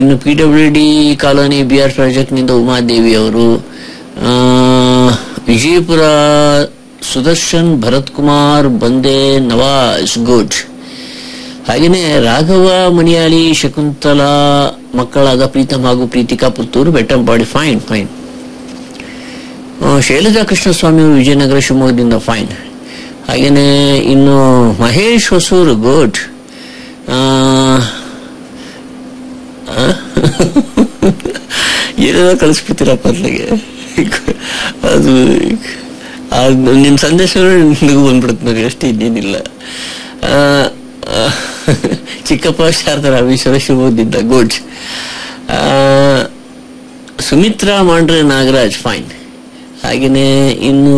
ಇನ್ನು P W D colony B R ಪ್ರಾಜೆಕ್ಟ್ನಿಂದ ಉಮಾದೇವಿ ಅವರು ಆ, ವಿಜಯಪುರ ಸುದರ್ಶನ್ ಭರತ್ ಕುಮಾರ್ ಬಂದೆ ನವಾಜ್ ಗುಡ್ ಹಾಗೇನೆ ರಾಘವ ಮಣಿಯಾಳಿ ಶಕುಂತಲಾ ಮಕ್ಕಳಾದ ಪ್ರೀತಮ್ ಹಾಗೂ ಪ್ರೀತಿಕಾ ಪುತ್ತೂರು ಬೆಟ್ಟಂಪಾಡಿ ಫೈನ್ ಫೈನ್ ಆ, ಶೈಲಜಾ ಕೃಷ್ಣಸ್ವಾಮಿ ಅವರು ವಿಜಯನಗರ ಶಿವಮೊಗ್ಗದಿಂದ ಫೈನ್ ಹಾಗೇನೆ ಇನ್ನು ಮಹೇಶ್ ಹೊಸೂರು ಗುಡ್ ಏನೇನೋ ಕಳಿಸ್ಬಿಡ್ತೀರಪ್ಪ ಅಲ್ಲಿಗೆ ಅದು ಅದು ನಿಮ್ಮ ಸಂದೇಶ ನನಗೂ ಬಂದ್ಬಿಡುತ್ತೆ ನನಗೆ ಅಷ್ಟೇ ಇನ್ನೇನಿಲ್ಲ ಆ, ಆ, ಚಿಕ್ಕಪ್ಪ ಶಾರದಾ ರಾಮೇಶ್ವರ ಶಿವಮೊಗ್ಗದಿಂದ ಗುಡ್ ಸುಮಿತ್ರಾ ಮಾಂಡ್ರೆ ನಾಗರಾಜ್ ಫೈನ್ ಹಾಗೇನೆ ಇನ್ನು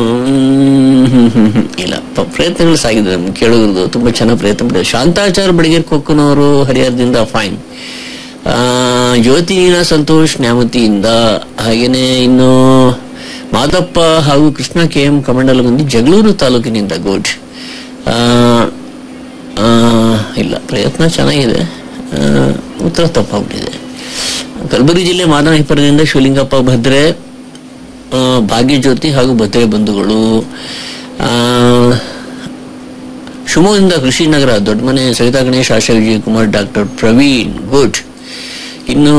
ಮ್, ಇಲ್ಲ ಪ- ಪ್ರಯತ್ನಗಳು ಸಾಗಿದೆ ನಮ್ಗೆ ಕೇಳೋದ್ರದ್ದು ತುಂಬಾ ಚೆನ್ನಾಗಿ ಪ್ರಯತ್ನ ಪಡಿದೆ ಶಾಂತಾಚಾರ್ ಬಡಿಗೇರ್ ಕೊಕ್ಕನವರು ಹರಿಹರದಿಂದ ಫೈನ್ ಆ, ಜ್ಯೋತಿ ನೀನಾ ಸಂತೋಷ್ ನ್ಯಾಮತಿಯಿಂದ ಹಾಗೇನೆ ಇನ್ನು ಮಾದಪ್ಪ ಹಾಗೂ ಕೃಷ್ಣ ಕೆ ಎಂ ಕಮಂಡಲಗುಂದಿ ಜಗಳೂರು ತಾಲೂಕಿನಿಂದ ಗುಡ್ ಆ, ಆ, ಇಲ್ಲ ಪ್ರಯತ್ನ ಚೆನ್ನಾಗಿದೆ ಆ, ಉತ್ತರ ತಪ್ಪಾಗ್ಬಿಟ್ಟಿದೆ ಕಲಬುರಗಿ ಜಿಲ್ಲೆ ಮಾದನಹಿಪುರದಿಂದ ಶಿವಲಿಂಗಪ್ಪ ಭದ್ರೆ ಆ, ಭಾಗ್ಯಜ್ಯೋತಿ ಹಾಗೂ ಭದ್ರೆ ಬಂಧುಗಳು ಆ, ಶಿವಮೊಗ್ಗದಿಂದ ಕೃಷಿ ನಗರ ದೊಡ್ಡಮನೆ ಸವಿತಾ ಗಣೇಶ್ ಆಶಾ ವಿಜಯಕುಮಾರ್ ಡಾಕ್ಟರ್ ಪ್ರವೀಣ್ ಗುಡ್ ಇನ್ನು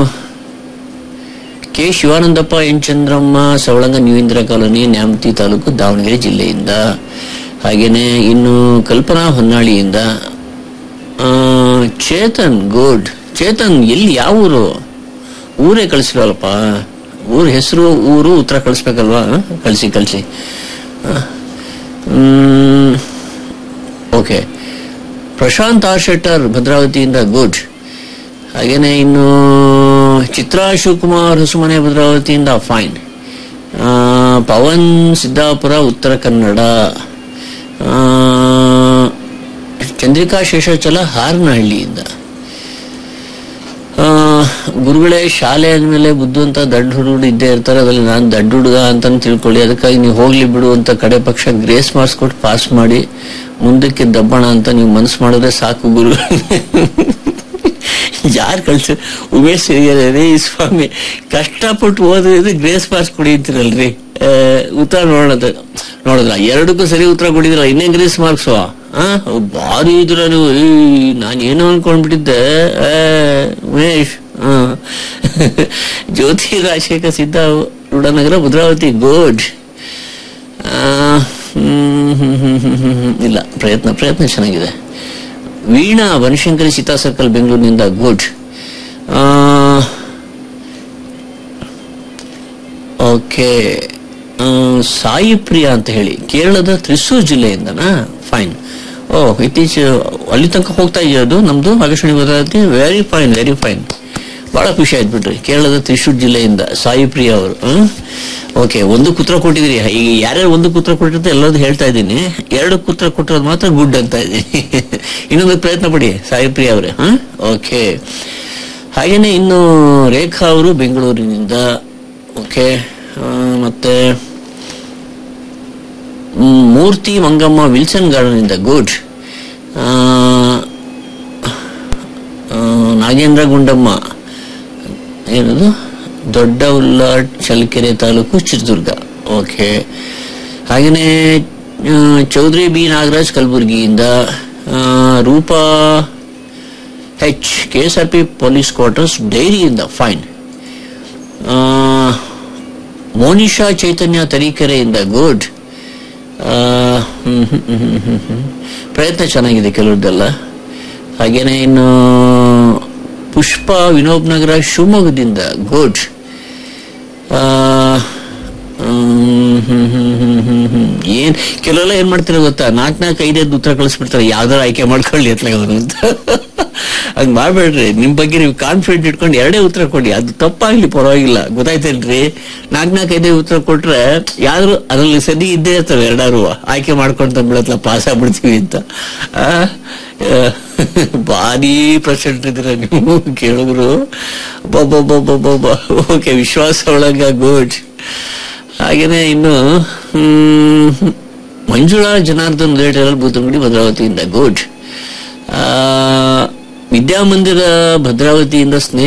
K Shivanandappa N Chandramma Savalanga new Indira colony Nyamati taluk Davanagere ಜಿಲ್ಲೆಯಿಂದ ಹಾಗೇನೆ ಇನ್ನು ಕಲ್ಪನಾ ಹೊನ್ನಾಳಿಯಿಂದ ಆ, ಚೇತನ್ ಗುಡ್ ಚೇತನ್ ಎಲ್ಲಿ ಯಾವ ಊರು ಊರೇ ಕಳಿಸಿರಲ್ಲಪ್ಪ ಊರ ಹೆಸರು ಊರು ಉತ್ತರ ಕಳಿಸ್ಬೇಕಲ್ವಾ ಹ? ಕಳಿಸಿ ಕಳಿಸಿ ಓಕೆ ಪ್ರಶಾಂತ್ ಆರ್ ಶೆಟ್ಟರ್ ಭದ್ರಾವತಿಯಿಂದ ಗುಡ್ ಹಾಗೇನೆ ಇನ್ನು ಚಿತ್ರಾ ಶಿವಕುಮಾರ್ ಹೊಸಮನೆ ಭದ್ರಾವತಿಯಿಂದ ಫೈನ್ ಪವನ್ ಸಿದ್ದಾಪುರ ಉತ್ತರ ಕನ್ನಡ ಆ, ಚಂದ್ರಿಕಾ ಶೇಷಾಚಲ ಹಾರನಹಳ್ಳಿಯಿಂದ ಆ, ಗುರುಗಳೇ ಶಾಲೆ ಅಂದ್ಮೇಲೆ ಬುದ್ಧು ಅಂತ ದಡ್ಡ ಹುಡುಗರು ಇದ್ದೇ ಇರ್ತಾರೆ ಅದ್ರಲ್ಲಿ ನಾನು ದಡ್ಡ ಹುಡುಗ ಅಂತ ತಿಳ್ಕೊಳ್ಳಿ ಅದಕ್ಕಾಗಿ ನೀವು ಹೋಗ್ಲಿ ಬಿಡು ಅಂತ ಕಡೆ ಪಕ್ಷ ಗ್ರೇಸ್ ಮಾರ್ಕ್ಸ್ ಕೊಟ್ಟು ಪಾಸ್ ಮಾಡಿ ಮುಂದಕ್ಕೆ ದಬ್ಬಣ ಅಂತ ನೀವು ಮನಸ್ಸು ಮಾಡಿದ್ರೆ ಸಾಕು ಗುರು ಯಾರು ಕಳ್ಸ ಉಮೇಶ್ ಹಿರಿಯರೇ ಈ ಸ್ವಾಮಿ ಕಷ್ಟಪಟ್ಟು ಓದಿದ್ರೆ ಗ್ರೇಸ್ ಮಾರ್ಕ್ಸ್ ಕೊಡಿ ಅಂತೀರಲ್ರಿ ಆ, ಉತ್ತರ ನೋಡೋದ ನೋಡಿದ್ರ ಎರಡಕ್ಕೂ ಸರಿ ಉತ್ತರ ಕೊಡಿದ್ರ ಇನ್ನೇನ್ ಗ್ರೇಸ್ ಮಾರ್ಕ್ಸು ಆ ಭಾರಿ ಇದ್ರ ನೀವು ಈ, ನಾನ್ ಏನೋ ಅನ್ಕೊಂಡ್ಬಿಟ್ಟಿದ್ದೆ ಆ, ಉಮೇಶ್ ಆ. ಜ್ಯೋತಿ ರಾಜಶೇಖರ್ ಸಿದ್ಧ ರುಡನಗರ ಭದ್ರಾವತಿ ಗುಡ್ ಇಲ್ಲ ಪ್ರಯತ್ನ ಪ್ರಯತ್ನ ಚೆನ್ನಾಗಿದೆ ವೀಣಾ ಬನಶಂಕರಿ ಸೀತಾ ಸರ್ಕಲ್ ಬೆಂಗಳೂರಿನಿಂದ ಗುಡ್ ಓಕೆ ಸಾಯಿ ಪ್ರಿಯಾ ಅಂತ ಹೇಳಿ ಕೇರಳದ ತ್ರಿಸೂರ್ ಜಿಲ್ಲೆಯಿಂದನಾ ಫೈನ್ ಓ ಇತ್ತೀಚ ಅಲ್ಲಿ ತನಕ ಹೋಗ್ತಾ ಇದೆಯದು ನಮ್ದು Akashvani Bhadravati very fine very fine ಬಹಳ ಖುಷಿ ಆಯ್ತು ಬಿಡ್ರಿ ಕೇರಳದ ತ್ರಿಶೂರ್ ಜಿಲ್ಲೆಯಿಂದ ಸಾಯಿ ಪ್ರಿಯಾ ಅವರು ಓಕೆ ಒಂದು ಕುತ್ರ ಕೊಟ್ಟಿದ್ರಿ ಈಗ ಯಾರ್ಯಾರು ಒಂದು ಕುತ್ರ ಕೊಟ್ಟಿರ್ತಾರೆ ಎಲ್ಲರದು ಹೇಳ್ತಾ ಇದ್ದೀನಿ ಎರಡು ಕುತ್ರ ಕೊಟ್ಟಿರೋದು ಮಾತ್ರ ಗುಡ್ ಅಂತ ಇದ್ದೀನಿ ಇನ್ನೊಂದು ಪ್ರಯತ್ನ ಪಡಿ ಸಾಯಿ ಪ್ರಿಯಾ ಅವರೇ ಹಾ ಓಕೆ ಹಾಗೇನೆ ಇನ್ನು ರೇಖಾ ಅವರು ಬೆಂಗಳೂರಿನಿಂದ ಓಕೆ ಆ, ಮತ್ತೆ ಮ್, ಮೂರ್ತಿ ಮಂಗಮ್ಮ ವಿಲ್ಸನ್ ಗಾರ್ಡನ್ ಇಂದ ಗುಡ್ ನಾಗೇಂದ್ರ ಗುಂಡಮ್ಮ ಏನದು ದೊಡ್ಡ ಉಲ್ಲಾಟ್ ಚಳ್ಳಕೆರೆ ತಾಲೂಕು ಚಿತ್ರದುರ್ಗ ಓಕೆ ಹಾಗೆಯೇ ಆ, ಚೌಧರಿ ಬಿ ನಾಗರಾಜ್ ಕಲಬುರಗಿಯಿಂದ ಆ, Roopa H K S R P police quarters ಡೈರಿಯಿಂದ ಫೈನ್ ಮೋನಿಶಾ ಚೈತನ್ಯ ತರೀಕೆರೆಯಿಂದ ಗುಡ್ ಪ್ರಯತ್ನ ಚೆನ್ನಾಗಿದೆ ಕೆಲವ್ರದ್ದೆಲ್ಲ ಹಾಗೇನೆ ಇನ್ನು ಪುಷ್ಪ ವಿನೋಬ್ ನಗರ ಶಿವಮೊಗ್ಗದಿಂದ ಗುಡ್ ಏನ್ ಕೆಲವೆಲ್ಲ ಏನ್ ಮಾಡ್ತಾರೆ ಗೊತ್ತಾ ನಾಲ್ಕ್ ನಾಲ್ಕು ಐದೈದು ಉತ್ತರ ಕಳಿಸ್ಬಿಡ್ತಾರೆ ಯಾವ್ದಾರು ಆಯ್ಕೆ ಮಾಡ್ಕೊಳ್ಳಿ ಅತ್ಲಾಗ ಅವರು ಅಂತ ಹಂಗ್ ಮಾಡ್ಬೇಡ್ರಿ ನಿಮ್ ಬಗ್ಗೆ ನೀವು ಕಾನ್ಫಿಡೆಂಟ್ ಇಟ್ಕೊಂಡು ಎರಡೇ ಉತ್ತರ ಕೊಡಿ ಅದು ತಪ್ಪಾಗ್ಲಿ ಪರವಾಗಿಲ್ಲ ಗೊತ್ತಾಯ್ತೇನ್ರಿ ನಾಲ್ಕ್ ನಾಲ್ಕು ಐದೇ ಉತ್ತರ ಕೊಟ್ರೆ ಯಾವ್ದು ಅದ್ರಲ್ಲಿ ಸರಿ ಇದ್ದೇ ಇರ್ತವೆ ಎರಡಾರು ಆಯ್ಕೆ ಮಾಡ್ಕೊಂಡು ತಂದ್ಬಿಡತ್ಲ ಪಾಸ್ ಆಗ್ಬಿಡ್ತೀವಿ ಅಂತ ಆ, ಆ, ಭಾರಿ ಪರ್ಸೆಂಟ್ ಇದ್ದೀರ ನೀವು ಕೇಳಿದ್ರು ಓಕೆ ವಿಶ್ವಾಸ ಒಳಗ ಗುಡ್ ಹಾಗೇನೆ ಇನ್ನು ಹ್ಮ್, ಮಂಜುಳಾ ಜನಾರ್ದನ್ ಲೇಟರಲ್ ಬೂತಂಗಡಿ ಭದ್ರಾವತಿಯಿಂದ ಗುಡ್ ವಿದ್ಯಾಮಂದಿರ ಭದ್ರಾವತಿಯಿಂದ ಸ್ನೇಹ